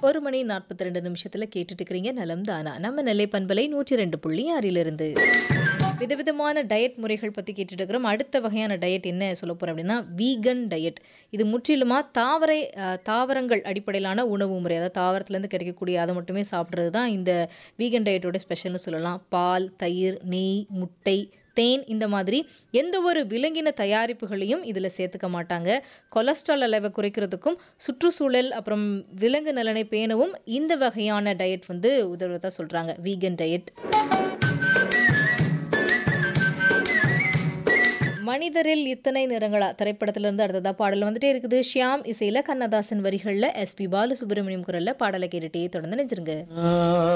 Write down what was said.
ஒரு மணி நாற்பத்தி ரெண்டு நிமிஷத்துல கேட்டுட்டு இருக்கிறீங்க நலம் தானா நம்ம நெல்லை பண்பலை நூற்றி ரெண்டு புள்ளி ஆறிலிருந்து விதவிதமான டயட் முறைகள் பற்றி கேட்டுட்டு இருக்கிறோம் அடுத்த வகையான டயட் என்ன சொல்ல போகிறோம் அப்படின்னா வீகன் டயட் இது முற்றிலுமாக தாவரை அஹ், தாவரங்கள் அடிப்படையிலான உணவு முறை அதாவது தாவரத்துலேருந்து கிடைக்கக்கூடிய அதை மட்டுமே சாப்பிட்றது தான் இந்த வீகன் டயட்டோட ஸ்பெஷல்னு சொல்லலாம் பால் தயிர் நெய் முட்டை தேன் இந்த மாதிரி எந்த ஒரு விலங்கின தயாரிப்புகளையும் இதில் சேர்த்துக்க மாட்டாங்க கொலஸ்ட்ரால் அளவை குறைக்கிறதுக்கும் சுற்றுச்சூழல் அப்புறம் விலங்கு நலனை பேணவும் இந்த வகையான டயட் வந்து உதவுவதாக சொல்கிறாங்க வீகன் டயட் மனிதரில் இத்தனை நிறங்களா திரைப்படத்திலிருந்து அடுத்ததா பாடல் வந்துட்டே இருக்குது ஷியாம் இசையில கண்ணதாசன் வரிகளில் எஸ்பி பாலசுப்ரமணியம் குரல்ல பாடலை கேட்டுட்டே தொடர்ந்து நினைச்சிருங்க